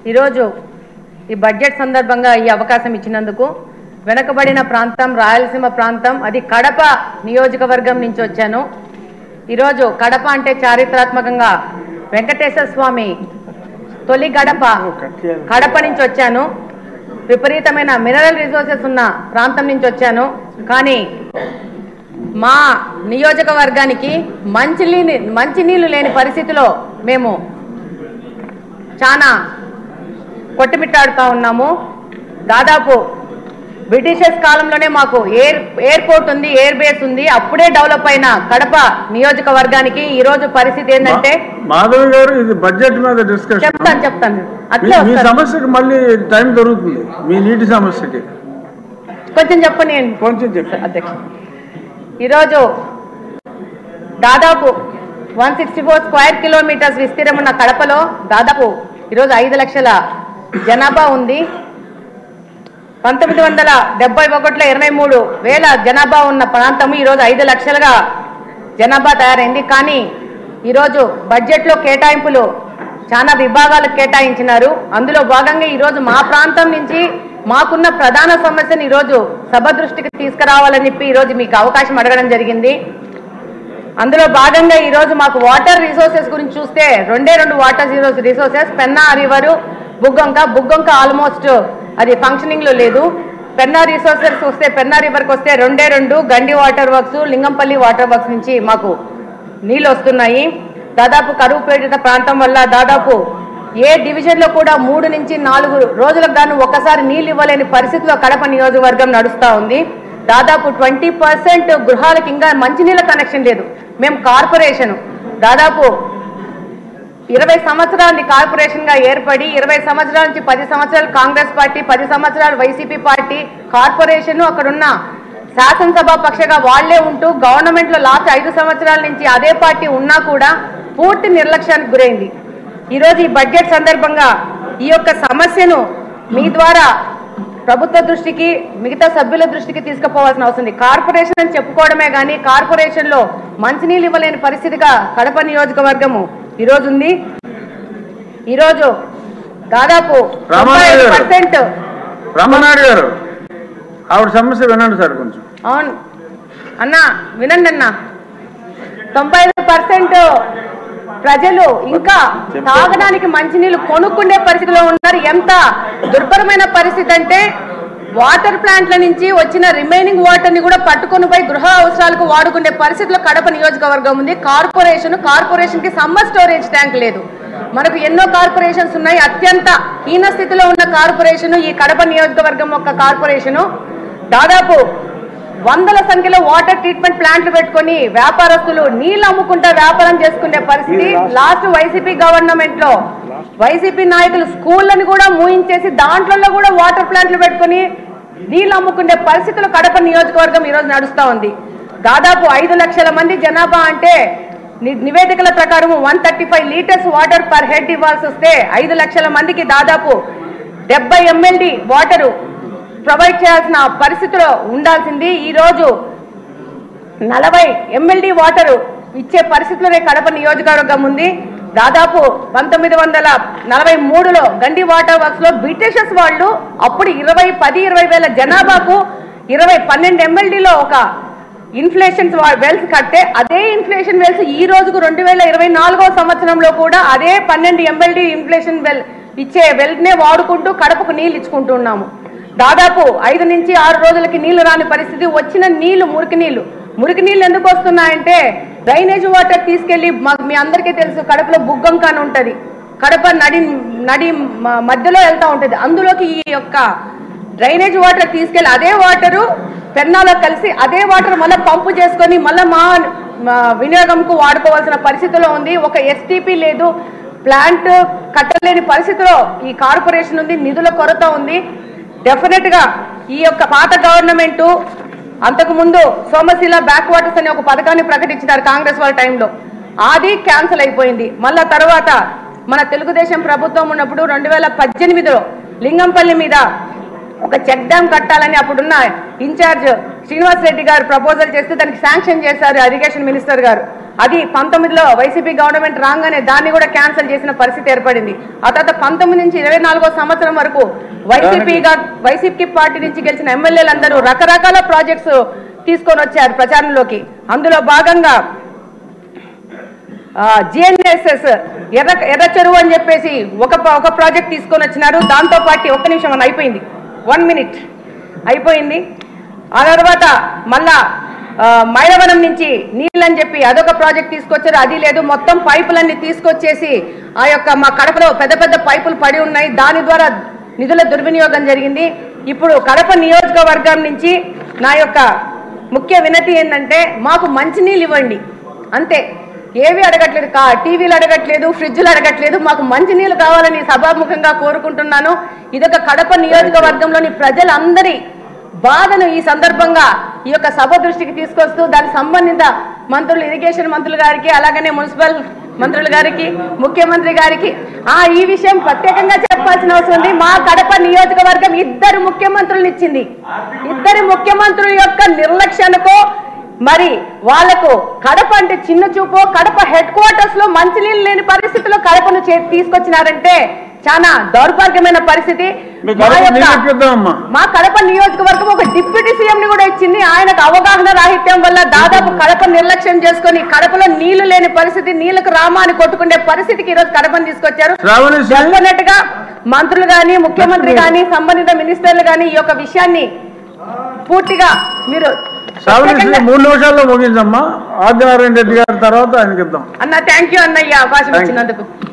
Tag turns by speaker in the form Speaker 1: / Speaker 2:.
Speaker 1: ఈరోజు ఈ బడ్జెట్ సందర్భంగా ఈ అవకాశం ఇచ్చినందుకు వెనకబడిన ప్రాంతం రాయలసీమ ప్రాంతం అది కడప నియోజకవర్గం నుంచి వచ్చాను ఈరోజు కడప అంటే చారిత్రాత్మకంగా వెంకటేశ్వర స్వామి తొలి గడప కడప నుంచి వచ్చాను విపరీతమైన మినరల్ రిసోర్సెస్ ఉన్న ప్రాంతం నుంచి వచ్చాను కానీ మా నియోజకవర్గానికి మంచినీళ్ళు మంచినీళ్ళు లేని పరిస్థితిలో మేము చాలా కొట్టుమిట్టాడుతూ ఉన్నాము దాదాపు బ్రిటిషర్స్ కాలంలోనే మాకు ఎయిర్ ఎయిర్పోర్ట్ ఉంది ఎయిర్ బేస్ ఉంది అప్పుడే డెవలప్ అయిన కడప నియోజకవర్గానికి ఈ రోజు పరిస్థితి ఏంటంటే
Speaker 2: మాధవి గారు ఇది బడ్జెట్ మీద డిస్కషన్
Speaker 1: చెప్తాను చెప్తాను అట్లే
Speaker 2: మీ- మీ
Speaker 1: వస్తాను
Speaker 2: సమస్యకి మళ్ళీ టైం దొరుకుతుంది మీ నీటి సమస్యకి
Speaker 1: కొంచెం చెప్పండి నేను
Speaker 2: కొంచెం చెప్పి
Speaker 1: అధ్యక్ష ఈరోజు దాదాపు one sixty four square kilometres విస్తీర్ణం ఉన్న కడపలో దాదాపు ఈరోజు ఐదు లక్షల జనాభా ఉంది పంతొమ్మిది వందల డెబ్బై ఒకటిలో ఇరవై మూడు వేల జనాభా ఉన్న ప్రాంతం ఈరోజు ఐదు లక్షలుగా జనాభా తయారైంది కానీ ఈరోజు బడ్జెట్లో కేటాయింపులు చాలా విభాగాలకు కేటాయించినారు అందులో భాగంగా ఈరోజు మా ప్రాంతం నుంచి మాకున్న ప్రధాన సమస్యను ఈరోజు సభ దృష్టికి తీసుకురావాలని చెప్పి ఈరోజు మీకు అవకాశం అడగడం జరిగింది అందులో భాగంగా ఈరోజు మాకు వాటర్ రిసోర్సెస్ గురించి చూస్తే రెండే రెండు water resources Penna river Buggonka Buggonka almost అది ఫంక్షనింగ్ లో లేదు పెన్నా రిసోర్సెస్ వస్తే పెన్నా రివర్కి వస్తే రెండే రెండు Gandi water works Lingampalli water works నుంచి మాకు నీళ్ళు వస్తున్నాయి దాదాపు కరువు పీడిత ప్రాంతం వల్ల దాదాపు ఏ డివిజన్ లో కూడా మూడు నుంచి నాలుగు రోజులకు గాను ఒక్కసారి నీళ్ళు ఇవ్వలేని పరిస్థితిలో కడప నియోజకవర్గం నడుస్తా ఉంది దాదాపు ట్వంటీ పర్సెంట్ గృహాలకు ఇంకా మంచినీళ్ళ కనెక్షన్ లేదు మేము కార్పొరేషన్ దాదాపు ఇరవై సంవత్సరాలు కార్పొరేషన్ గా ఏర్పడి ఇరవై సంవత్సరాల నుంచి పది సంవత్సరాలు కాంగ్రెస్ పార్టీ పది సంవత్సరాలు వైసీపీ పార్టీ కార్పొరేషన్ అక్కడున్న శాసనసభ పక్షగా వాళ్లే ఉంటూ గవర్నమెంట్ లో లాస్ట్ ఐదు సంవత్సరాల నుంచి అదే పార్టీ ఉన్నా కూడా పూర్తి నిర్లక్ష్యానికి గురైంది ఈరోజు ఈ బడ్జెట్ సందర్భంగా ఈ యొక్క సమస్యను మీ ద్వారా ప్రభుత్వ దృష్టికి మిగతా సభ్యుల దృష్టికి తీసుకుపోవాల్సిన అవసరం ఉంది కార్పొరేషన్ అని చెప్పుకోవడమే కానీ కార్పొరేషన్ లో మంచినీళ్ళు ఇవ్వలేని పరిస్థితిగా కడప నియోజకవర్గము ఈరోజు ఉంది ఈరోజు దాదాపు
Speaker 2: రామారావు గారు.
Speaker 1: పర్సెంట్
Speaker 2: రమణాడు గారు ఆవిడ సమస్య వినండి సార్ కొంచెం
Speaker 1: అవును అన్న వినండి అన్న తొంభై ఐదు పర్సెంట్ ప్రజలు ఇంకా తాగడానికి మంచినీళ్ళు కొనుక్కునే పరిస్థితిలో ఉన్నారు ఎంత దుర్భరమైన పరిస్థితి అంటే వాటర్ ప్లాంట్ల నుంచి వచ్చిన రిమైనింగ్ వాటర్ ని కూడా పట్టుకొని పోయి గృహ అవసరాలకు వాడుకునే పరిస్థితిలో కడప నియోజకవర్గం ఉంది కార్పొరేషన్ కార్పొరేషన్ కి సమ్మర్ స్టోరేజ్ ట్యాంక్ లేదు మనకు ఎన్నో కార్పొరేషన్స్ ఉన్నాయి అత్యంత హీన స్థితిలో ఉన్న కార్పొరేషన్ ఈ కడప నియోజకవర్గం యొక్క కార్పొరేషను దాదాపు వందల సంఖ్యలో వాటర్ ట్రీట్మెంట్ ప్లాంట్లు పెట్టుకొని వ్యాపారస్తులు నీళ్లు అమ్ముకుంటా వ్యాపారం చేసుకునే పరిస్థితి లాస్ట్ వైసీపీ గవర్నమెంట్ లో వైసీపీ నాయకులు స్కూళ్ళని కూడా మూయించేసి దాంట్లో కూడా వాటర్ ప్లాంట్లు పెట్టుకొని నీళ్లు అమ్ముకునే పరిస్థితులు కడప నియోజకవర్గం ఈరోజు నడుస్తా ఉంది దాదాపు ఐదు లక్షల మంది జనాభా అంటే ని- నివేదికల ప్రకారం one thirty five litres water per head ఇవ్వాల్సి వస్తే ఐదు లక్షల మందికి దాదాపు డెబ్బై ఎంఎల్డి వాటరు ప్రొవైడ్ చేయాల్సిన పరిస్థితిలో ఉండాల్సింది ఈ రోజు నలభై ఎంఎల్డి వాటరు ఇచ్చే పరిస్థితిలోనే కడప నియోజకవర్గం ఉంది దాదాపు పంతొమ్మిది వందల నలభై మూడులో గండి వాటర్ వర్క్స్ లో బ్రిటిషర్స్ వాళ్ళు అప్పుడు ఇరవై పది ఇరవై వేల జనాభాకు ఇరవై పన్నెండు ఎంఎల్డీలో ఒక ఇన్ఫ్లేషన్ వెల్స్ కట్టే అదే ఇన్ఫ్లేషన్ వెల్స్ ఈ రోజుకు రెండు వేల ఇరవై నాలుగో సంవత్సరంలో కూడా అదే పన్నెండు ఎంఎల్డీ ఇన్ఫ్లేషన్ వెల్ ఇచ్చే వెల్నే వాడుకుంటూ కడపకు నీళ్ళు ఇచ్చుకుంటూ ఉన్నాము దాదాపు ఐదు నుంచి ఆరు రోజులకి నీళ్లు రాని పరిస్థితి వచ్చిన నీళ్లు మురికి నీళ్లు మురికి నీళ్లు ఎందుకు వస్తున్నాయంటే డ్రైనేజ్ వాటర్ తీసుకెళ్లి మాకు మీ అందరికీ తెలుసు కడపలో బుగ్గంక అని ఉంటది కడప నడి నడి మ- మధ్యలో వెళ్తా ఉంటది అందులోకి ఈ యొక్క డ్రైనేజ్ వాటర్ తీసుకెళ్లి అదే వాటరు పెన్నాలో కలిసి అదే వాటర్ మళ్ళీ పంపు చేసుకొని మళ్ళీ మా మా వినియోగంకు వాడుకోవాల్సిన పరిస్థితిలో ఉంది ఒక ఎస్టీపీ లేదు ప్లాంట్ కట్టలేని పరిస్థితిలో ఈ కార్పొరేషన్ ఉంది నిధుల కొరత ఉంది డెఫినెట్ గా ఈ యొక్క పాత గవర్నమెంట్ అంతకు ముందు సోమశిల బ్యాక్ వాటర్స్ అనే ఒక పథకాన్ని ప్రకటించినారు కాంగ్రెస్ వాళ్ళ టైంలో అది క్యాన్సిల్ అయిపోయింది మళ్ళా తర్వాత మన తెలుగుదేశం ప్రభుత్వం ఉన్నప్పుడు రెండు వేల పద్దెనిమిదిలో లింగంపల్లి మీద ఒక చెక్ డ్యామ్ కట్టాలని అప్పుడున్న ఇన్ఛార్జ్ శ్రీనివాస్ రెడ్డి గారు ప్రపోజల్ చేస్తే దానికి శాంక్షన్ చేశారు ఇరిగేషన్ మినిస్టర్ గారు అది పంతొమ్మిదిలో వైసీపీ గవర్నమెంట్ రాగానే దాన్ని కూడా క్యాన్సిల్ చేసిన పరిస్థితి ఏర్పడింది ఆ తర్వాత పంతొమ్మిది నుంచి ఇరవై నాలుగో సంవత్సరం వరకు వైసీపీగా వైసీపీ పార్టీ నుంచి గెలిచిన ఎమ్మెల్యేలందరూ రకరకాల ప్రాజెక్ట్స్ తీసుకొని వచ్చారు ప్రచారంలోకి అందులో భాగంగా జిఎన్ఎస్ఎస్ ఎర్ర ఎర్ర చెరువు అని చెప్పేసి ఒక ప- ఒక ప్రాజెక్ట్ తీసుకొని వచ్చినారు దాంతో పాటు ఒక్క నిమిషం అని అయిపోయింది వన్ మినిట్ అయిపోయింది ఆ తర్వాత మళ్ళా ఆ, మైలవరం నుంచి నీళ్ళని చెప్పి అదొక ప్రాజెక్ట్ తీసుకొచ్చారు అది లేదు మొత్తం పైపులన్నీ తీసుకొచ్చేసి ఆ యొక్క మా కడపలో పెద్ద పెద్ద పైపులు పడి ఉన్నాయి దాని ద్వారా నిధుల దుర్వినియోగం జరిగింది ఇప్పుడు కడప నియోజకవర్గం నుంచి నా యొక్క ముఖ్య వినతి ఏంటంటే మాకు మంచినీళ్ళు ఇవ్వండి అంతే ఏవి అడగట్లేదు కా టీవీలు అడగట్లేదు ఫ్రిడ్జ్లు అడగట్లేదు మాకు మంచినీళ్ళు కావాలని సభాముఖంగా కోరుకుంటున్నాను ఇదొక కడప నియోజకవర్గంలోని ప్రజలందరి బాధను ఈ సందర్భంగా ఈ యొక్క సభ దృష్టికి తీసుకొస్తూ దానికి సంబంధిత మంత్రులు ఇరిగేషన్ మంత్రులు గారికి అలాగనే మున్సిపల్ మంత్రులు గారికి ముఖ్యమంత్రి గారికి ఆ ఈ విషయం ప్రత్యేకంగా చెప్పాల్సిన అవసరం ఉంది మా కడప నియోజకవర్గం ఇద్దరు ముఖ్యమంత్రులను ఇచ్చింది ఇద్దరు ముఖ్యమంత్రుల యొక్క నిర్లక్ష్యానికో మరి వాళ్లకు కడప అంటే చిన్న చూపు కడప హెడ్ క్వార్టర్స్ లో మంచినీళ్ళు లేని పరిస్థితిలో కడపను చే- తీసుకొచ్చినారంటే చాలా దౌర్భాగ్యమైన పరిస్థితి
Speaker 2: మీ
Speaker 1: మా
Speaker 2: కడప
Speaker 1: యొక్క-
Speaker 2: నీళ్ళు ఇప్పిద్దామమ్మా.
Speaker 1: మా కడప నియోజకవర్గం ఒక డిప్యూటీ సీఎం ని కూడా ఇచ్చింది ఆయనకు అవగాహన రాహిత్యం వల్ల దాదాపు కడప నిర్లక్ష్యం చేసుకొని కడపలో నీళ్లు లేని పరిస్థితి నీళ్లకు రామాని కొట్టుకునే పరిస్థితికి ఈరోజు కడపని తీసుకొచ్చారు
Speaker 2: శ్రావణి శ్రీ-
Speaker 1: డెఫినెట్ గా మంత్రులు గాని ముఖ్యమంత్రి గాని సంబంధిత మినిస్టర్లు గాని ఈ యొక్క విషయాన్ని పూర్తిగా మీరు
Speaker 2: శ్రావణి శ్రీ
Speaker 1: ప్రత్యేకంగా-
Speaker 2: మూడు నిమిషాల్లో ముగించమ్మా ఆదినారాయణ రెడ్డి గారి తర్వాత ఆయనకి ఇద్దాం
Speaker 1: అన్న థ్యాంక్ యూ అన్నయ్య అవకాశం
Speaker 2: Thank you.
Speaker 1: ఇచ్చినందుకు